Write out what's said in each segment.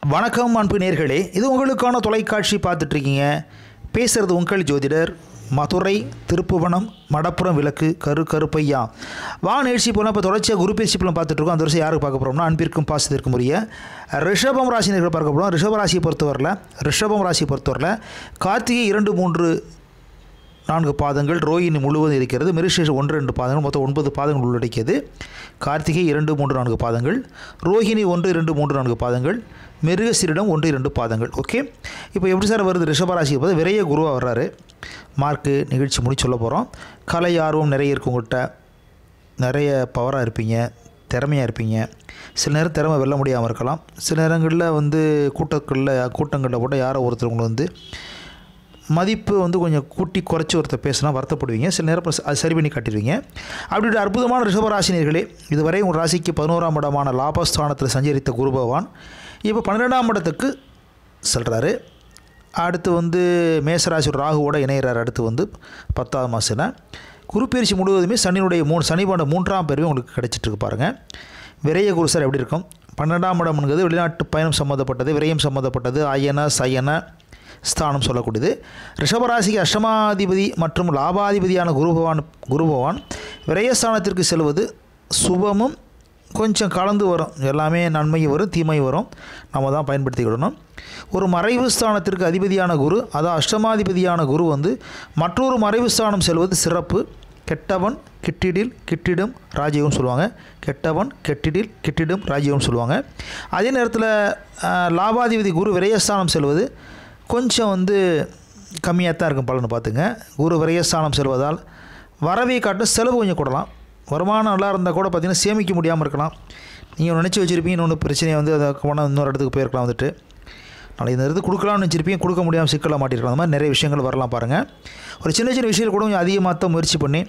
வணக்கம் அன்பு நேர்களே இது உங்களுக்கான தொலைக்காட்சி பார்த்துட்ருக்கீங்க பேசுகிறது உங்கள் ஜோதிடர் மதுரை திருப்புவனம் மடப்புறம் விளக்கு கரு கருப்பையா வா நிகழ்ச்சி போனால் இப்போ தொடர்ச்சியாக குரு பேச்சு பலம் பார்த்துட்ருக்கோம் அந்த வருஷம் யாருக்கு பார்க்க போகிறோம்னா அன்பிற்கும் பாசத்திற்கும் உரிய ரிஷபம் ராசினர்கள் பார்க்க போகிறோம் ரிஷப ராசியை பொறுத்தவரையில் ரிஷபம் ராசியை பொறுத்தவரையில் கார்த்திகை இரண்டு மூன்று நான்கு பாதங்கள் ரோஹிணி முழுவதும் இருக்கிறது மிருஷேஷம் ஒன்று ரெண்டு பாதங்கள் மொத்தம் ஒன்பது பாதங்கள் உள்ளடக்கியது கார்த்திகை இரண்டு மூன்று நான்கு பாதங்கள் ரோஹிணி ஒன்று இரண்டு மூன்று நான்கு பாதங்கள் மிருகசிரிடம் ஒன்று இரண்டு பாதங்கள் ஓகே இப்போ எப்படி சார் வருது ரிஷபராசிக்கு போது விரைய குருவாக வர்றாரு மார்க்கு நிகழ்ச்சி முடிச்சு சொல்ல போகிறோம் கலை ஆர்வம் நிறைய இருக்கு உங்கள்கிட்ட நிறைய பவராக இருப்பீங்க திறமையாக இருப்பீங்க சில நேரம் திறமை வெல்ல முடியாமல் இருக்கலாம் சில நேரங்களில் வந்து கூட்டங்களில் கூட்டங்களில் கூட யாரோ ஒருத்தர் உங்களை வந்து மதிப்பு வந்து கொஞ்சம் கூட்டி குறைச்சி ஒருத்தர் பேசினா வருத்தப்படுவீங்க சில நேரம் அப்புறம் அது சரி பண்ணி காட்டிடுவீங்க அப்படி ஒரு அற்புதமான ரிஷபராசினியர்களே இதுவரை உங்கள் ராசிக்கு பதினோராம் இடமான லாபஸ்தானத்தில் சஞ்சரித்த குரு பகவான் இப்போ பன்னிரெண்டாம் இடத்துக்கு செல்கிறாரு அடுத்து வந்து மேசராசி ஒரு ராகுவோட இணையிறார் அடுத்து வந்து பத்தாவது மாதத்தில் குருப்பெயர்ச்சி முழுவதுமே சனியுடைய மூணு சனிபாண்ட மூன்றாம் பேருமே உங்களுக்கு கிடைச்சிட்ருக்கு பாருங்கள் விரைய குரு சார் எப்படி இருக்கும் பன்னெண்டாம் இடம்ங்கிறது வெளிநாட்டு பயணம் சம்மந்தப்பட்டது விரயம் சம்மந்தப்பட்டது அயன சயன ஸ்தானம் சொல்லக்கூடியது ரிஷபராசிக்கு அஷ்டமாதிபதி மற்றும் லாபாதிபதியான குரு பகவான் குரு பகவான் விரயஸ்தானத்திற்கு செல்வது சுபமும் கொஞ்சம் கலந்து வரும் எல்லாமே நன்மையும் வரும் தீமையும் வரும் நம்ம தான் பயன்படுத்திக்கிடணும் ஒரு மறைவு ஸ்தானத்திற்கு அதிபதியான குரு அதாவது அஷ்டமாதிபதியான குரு வந்து மற்றொரு மறைவு ஸ்தானம் செல்வது சிறப்பு கெட்டவன் கிட்டிடில் கிட்டிடும் ராஜ்யம் சொல்லுவாங்க கெட்டவன் கெட்டிடில் கிட்டிடும் ராஜ்யம் சொல்லுவாங்க அதே நேரத்தில் அஹ், லாபாதிபதி குரு விரயஸ்தானம் செல்வது கொஞ்சம் வந்து கம்மியாக தான் இருக்கும் பலன்னு பார்த்துங்க குரு விரயஸ்தானம் செல்வதால் வரவை காட்டும் செலவு கொஞ்சம் கூடலாம் வருமானம் நல்லா இருந்தால் கூட பார்த்திங்கன்னா சேமிக்க முடியாமல் இருக்கலாம் நீங்கள் நினச்சி வச்சுருப்பீங்க இன்னொன்று பிரச்சனையை வந்து அதை பணம் இன்னொரு இடத்துக்கு போயிருக்கலாம் வந்துட்டு நாளைக்கு இந்த இடத்துக்கு கொடுக்கலாம்னு வச்சுருப்பீங்க கொடுக்க முடியாமல் சிக்கலாக மாட்டிருக்கலாம் அந்த மாதிரி நிறைய விஷயங்கள் வரலாம் பாருங்கள் ஒரு சின்ன சின்ன விஷயங்கள் கூட கொஞ்சம் அதிகமாக தான் முயற்சி பண்ணி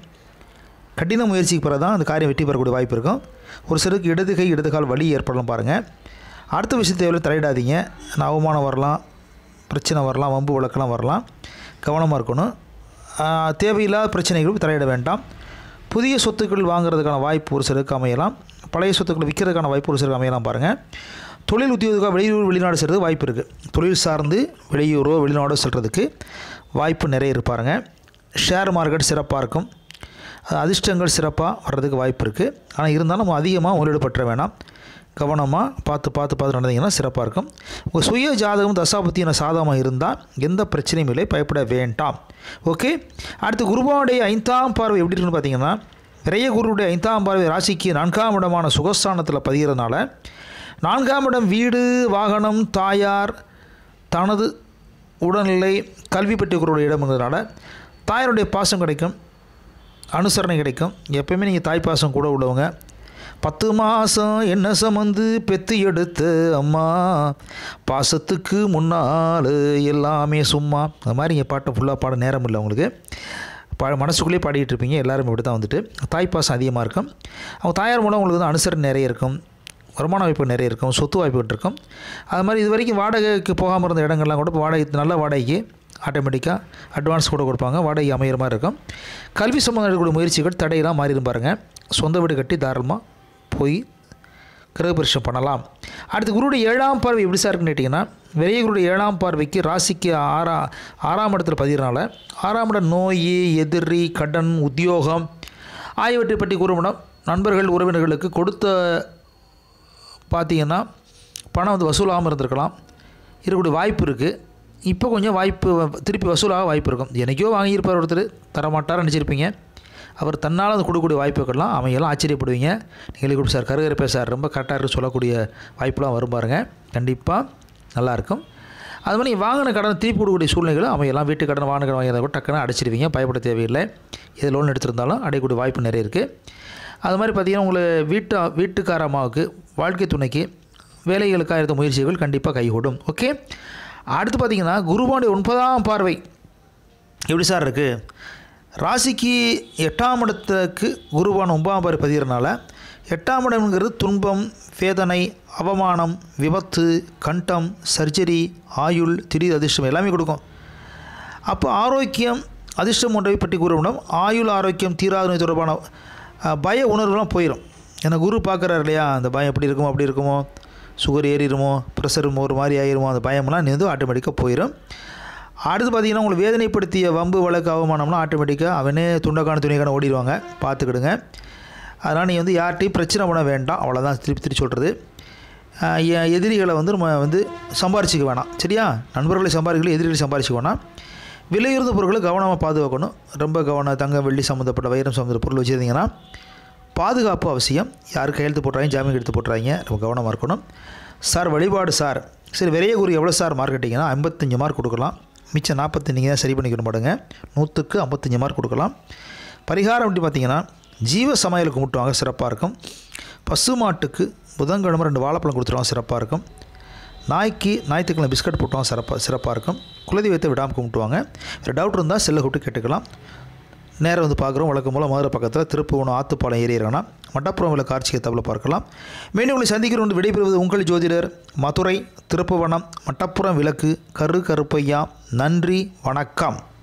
கடின முயற்சிக்கு பிறகு தான் அந்த காரியம் வெற்றி பெறக்கூடிய வாய்ப்பு இருக்கும் ஒரு சிலருக்கு இடது கை இடது கால் வலி ஏற்படலாம் பாருங்கள் அடுத்த விஷயத்தை எவ்வளோ தலையிடாதீங்க நான் அவமானம் வரலாம் பிரச்சனை வரலாம் வம்பு வழக்கெல்லாம் வரலாம் கவனமாக இருக்கணும் ஆஹ், தேவையில்லாத பிரச்சனைகளுக்கு தலையிட வேண்டாம் புதிய சொத்துக்கள் வாங்குறதுக்கான வாய்ப்பு ஒரு சிலருக்கு அமையலாம் பழைய சொத்துக்களை விற்கிறதுக்கான வாய்ப்பு ஒரு சிலருக்கு அமையலாம் பாருங்கள் தொழில் உத்தியோகத்துக்காக வெளியூர் வெளிநாடு செல்றது வாய்ப்பு இருக்குது தொழில் சார்ந்து வெளியூரோ வெளிநாடோ செல்கிறதுக்கு வாய்ப்பு நிறைய இருப்பாருங்க ஷேர் மார்க்கெட் சிறப்பாக இருக்கும் அது அதிர்ஷ்டங்கள் சிறப்பாக வர்றதுக்கு வாய்ப்பு இருக்குது ஆனால் இருந்தாலும் நம்ம அதிகமாக முதலீடு பற்ற வேணாம் கவனமாக பார்த்து பார்த்து பார்த்து நடந்தீங்கன்னா சிறப்பாக இருக்கும் உங்கள் சுய ஜாதகம் தசாபத்தியான சாதகமாக இருந்தால் எந்த பிரச்சனையும் இல்லை பயப்பட வேண்டாம் ஓகே அடுத்து குருவாவுடைய ஐந்தாம் பார்வை எப்படி இருக்குன்னு பார்த்தீங்கன்னா விரைய குருவுடைய ஐந்தாம் பார்வை ராசிக்கு நான்காம் இடமான சுகஸ்தானத்தில் பதிகிறதுனால நான்காம் இடம் வீடு வாகனம் தாயார் தனது உடல்நிலை கல்வி பெற்றவர்களுடைய இடம்ங்கிறதுனால தாயாருடைய பாசம் கிடைக்கும் அனுசரணை கிடைக்கும் எப்பயுமே நீங்கள் தாய் பாசம் கூட உள்ளவங்க பத்து மாதம் என்ன சமந்து பெத்து எடுத்த அம்மா பாசத்துக்கு முன்னால் எல்லாமே சும்மா அது மாதிரி இங்கே பாட்டை ஃபுல்லாக பாட நேரம் இல்லை உங்களுக்கு பா மனசுக்குள்ளேயே பாடிட்டு இருப்பீங்க எல்லாருமே இப்படி தான் வந்துட்டு தாய் பாசம் அதிகமாக இருக்கும் அவங்க தாயார் மூலம் உங்களுக்கு வந்து அனுசரணை நிறைய இருக்கும் வருமான வாய்ப்பு நிறைய இருக்கும் சொத்து வாய்ப்புகள் இருக்கும் அது மாதிரி இது வரைக்கும் வாடகைக்கு போகாமல் இருந்த இடங்கள்லாம் கூட இப்போ வாடகை நல்ல வாடகைக்கு ஆட்டோமேட்டிக்காக அட்வான்ஸ் கூட கொடுப்பாங்க வாடகை அமையிற மாதிரி இருக்கும் கல்வி சம்பந்தம் இருக்கக்கூடிய முயற்சிகள் தடையெல்லாம் மாறி பாருங்க சொந்த வீடு கட்டி தாராளமாக போய் கிரகபரிசம் பண்ணலாம் அடுத்து குருடைய ஏழாம் பார்வை எப்படி சார் இருக்குன்னு கேட்டிங்கன்னா விரைய குருடைய ஏழாம் பார்வைக்கு ராசிக்கு ஆறா ஆறாம் இடத்துல பதிகிறனால ஆறாம் இடம் நோய் எதிரி கடன் உத்தியோகம் ஆகியவற்றை பற்றி கூறுமிடம் நண்பர்கள் உறவினர்களுக்கு கொடுத்த பார்த்தீங்கன்னா பணம் வந்து வசூலாகாமல் இருந்திருக்கலாம் இருக்கக்கூடிய வாய்ப்பு இருக்குது இப்போ கொஞ்சம் வாய்ப்பு வ- திருப்பி வசூலாக வாய்ப்பு இருக்கும் என்றைக்கோ வாங்கியிருப்பார் ஒருத்தர் தரமாட்டார் நினச்சிருப்பீங்க அவர் தன்னால் அது கொடுக்கக்கூடிய வாய்ப்புகள்லாம் அமையெல்லாம் ஆச்சரியப்படுவீங்க நீங்கள் கொடுப்பு சார் கருகருப்பே சார் ரொம்ப கரெக்டாக இருக்கு சொல்லக்கூடிய வாய்ப்புலாம் வரும் பாருங்க கண்டிப்பாக நல்லாயிருக்கும் அது மாதிரி நீங்கள் வாங்கின கடனை திருப்பி கொடுக்கக்கூடிய சூழ்நிலைகளும் அமையலாம் வீட்டு கடன் வாங்கின கடன் வாங்கியதை கூட டக்குன்னு அடைச்சிடுவீங்க பயப்பட தேவையில்லை இது லோன் எடுத்திருந்தாலும் அடையக்கூடிய வாய்ப்பு நிறைய இருக்குது அது மாதிரி பார்த்திங்கன்னா உங்களை வீட்டு வீட்டுக்கார அம்மாவுக்கு வாழ்க்கை துணைக்கு வேலைகளுக்காக இருந்த முயற்சிகள் கண்டிப்பாக கைகூடும் ஓகே அடுத்து பார்த்திங்கன்னா குருவானுடைய ஒன்பதாம் பார்வை எப்படி சார் இருக்குது ராசிக்கு எட்டாம் இடத்துக்கு குருவான் ஒன்பதாம் பார்வை பதிகிறனால எட்டாம் இடம்ங்கிறது துன்பம் வேதனை அவமானம் விபத்து கண்டம் சர்ஜரி ஆயுள் திடீர் அதிர்ஷ்டம் எல்லாமே கொடுக்கும் அப்போ ஆரோக்கியம் அதிர்ஷ்டம் போன்றவை பற்றி கூறப்படும் ஆயுள் ஆரோக்கியம் தீராத நோய் தொடர்பான அஹ், பய உணர்வுலாம் போயிடும் ஏன்னா குரு பார்க்குறாரு இல்லையா அந்த பயம் எப்படி இருக்குமோ அப்படி இருக்குமோ சுகர் ஏறிடுமோ ப்ரெஷர் ஒரு மாதிரி ஆயிருமோ அந்த பயமெல்லாம் நீ வந்து ஆட்டோமேட்டிக்காக போயிடும் அடுத்து பார்த்தீங்கன்னா உங்களுக்கு வேதனைப்படுத்திய வம்பு வழக்கு அவமானம்லாம் ஆட்டோமேட்டிக்காக அவனே துண்டக்கான துணிக்கான ஓடிடுவாங்க பார்த்துக்கிடுங்க அதனால் நீங்கள் வந்து யார்கிட்டையும் பிரச்சனை பண்ண வேண்டாம் அவ்வளோதான் திருப்பி திருப்பி சொல்கிறது ஆஹ் எ- எதிரிகளை வந்து நம்ம வந்து சம்பாரிச்சிக்க வேணாம் சரியா நண்பர்களை சம்பாதிக்கல எதிரிகளை சம்பாரிச்சிக்க வேணாம் விலையுறந்த பொருட்களை கவனமாக பாதுகாக்கணும் ரொம்ப கவனம் தங்கம் வெள்ளி சம்மந்தப்பட்ட வைரம் சம்மந்தப்பட்ட பொருள் வச்சுருந்தீங்கன்னா பாதுகாப்பு அவசியம் யார் கையெழுத்து போட்டுறாங்க ஜாமீன் எடுத்து போட்டுறாங்க நம்ம கவனமாக இருக்கணும் சார் வழிபாடு சார் சரி விரைய குறி எவ்வளோ சார் மார்க்கெட்டிங்கன்னா ஐம்பத்தஞ்சு மார்க் கொடுக்கலாம் மிச்சம் நாற்பத்தி நீங்கள் தான் சரி பண்ணிக்கணும் பாடுங்க நூற்றுக்கு ஐம்பத்தஞ்சு மார்க் கொடுக்கலாம் பரிகாரம் அப்படி பார்த்தீங்கன்னா ஜீவ சமையல் கும்பிட்டுவாங்க சிறப்பாக இருக்கும் பசு மாட்டுக்கு புதன்கிழமை ரெண்டு வாழைப்பழம் கொடுத்துருவாங்க சிறப்பாக இருக்கும் நாய்க்கு ஞாயிற்றுக்கிழமை பிஸ்கட் போட்டுவாங்க சிறப்பாக சிறப்பாக இருக்கும் குலதெய்வத்தை விடாமல் கும்பிட்டுவாங்க வேறு டவுட் இருந்தால் செல்லை கூப்பிட்டு கேட்டுக்கலாம் நேரம் வந்து பார்க்குறோம் வழக்கம் மூலம் மதுரை பக்கத்தில் திருப்புவனம் ஆத்துப்பாளையம் ஏரியானா மட்டப்புறம் உள்ள காட்சியை தவிர பார்க்கலாம் மீண்டும் உங்களை சந்திக்கிறோம் விடைபெறுவது உங்கள் ஜோதிடர் மதுரை திருப்புவனம் மட்டப்புறம் விளக்கு கரு கருப்பையா நன்றி வணக்கம்